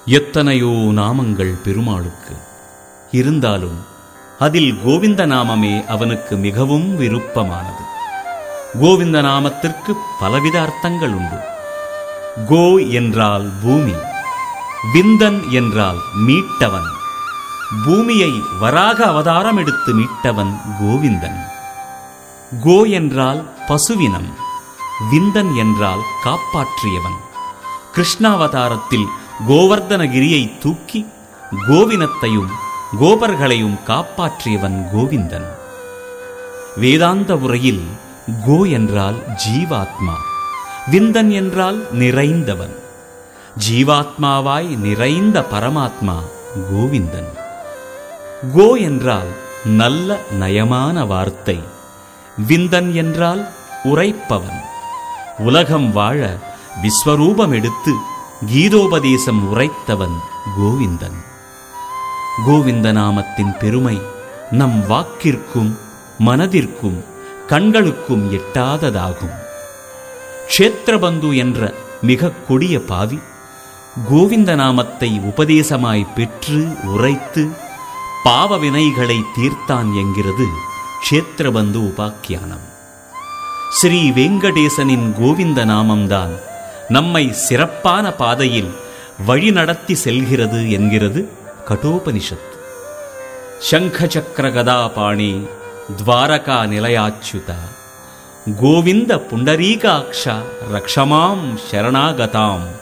எத்தனையோ நாமங்கள் பெருமாளுக்கு இருந்தாலும் அதில் கோவிந்த நாமமே அவனுக்கு மிகவும் விருப்பமானது கோவிந்த நாமத்திற்கு பலவித அர்த்தங்கள் உண்டு கோ என்றால் பூமி விந்தன் என்றால் மீட்டவன் பூமியை வராக அவதாரம் எடுத்து மீட்டவன் கோவிந்தன் கோ என்றால் பசுவினம் விந்தன் என்றால் காப்பாற்றியவன் கிருஷ்ணாவதாரத்தில் கோவர்தனகிரியை தூக்கி கோவினத்தையும் கோபர்களையும் காப்பாற்றியவன் கோவிந்தன் வேதாந்த உரையில் கோ என்றால் ஜீவாத்மா விந்தன் என்றால் நிறைந்தவன் ஜீவாத்மாவாய் நிறைந்த பரமாத்மா கோவிந்தன் கோ என்றால் நல்ல நயமான வார்த்தை விந்தன் என்றால் உரைப்பவன் உலகம் வாழ விஸ்வரூபம் எடுத்து கீதோபதேசம் உரைத்தவன் கோவிந்தன் கோவிந்த நாமத்தின் பெருமை நம் வாக்கிற்கும் மனதிற்கும் கண்களுக்கும் எட்டாததாகும் க்ஷேத்திரபந்து என்ற மிக கொடிய பாவி கோவிந்த நாமத்தை உபதேசமாய் பெற்று உரைத்து பாவ வினைகளை தீர்த்தான் என்கிறது க்ஷேத்திரபந்து உபாக்கியானம் ஸ்ரீ வெங்கடேசனின் கோவிந்த நாமம்தான் நம்மை சிறப்பான பாதையில் வழிநடத்தி செல்கிறது என்கிறது கட்டோபனிஷத் சங்கச்சக்கர கதாபாணி துவாரகா நிலையாச்சுதா கோவிந்த புண்டரீகாட்ச ரக்ஷமாம் சரணாகதாம்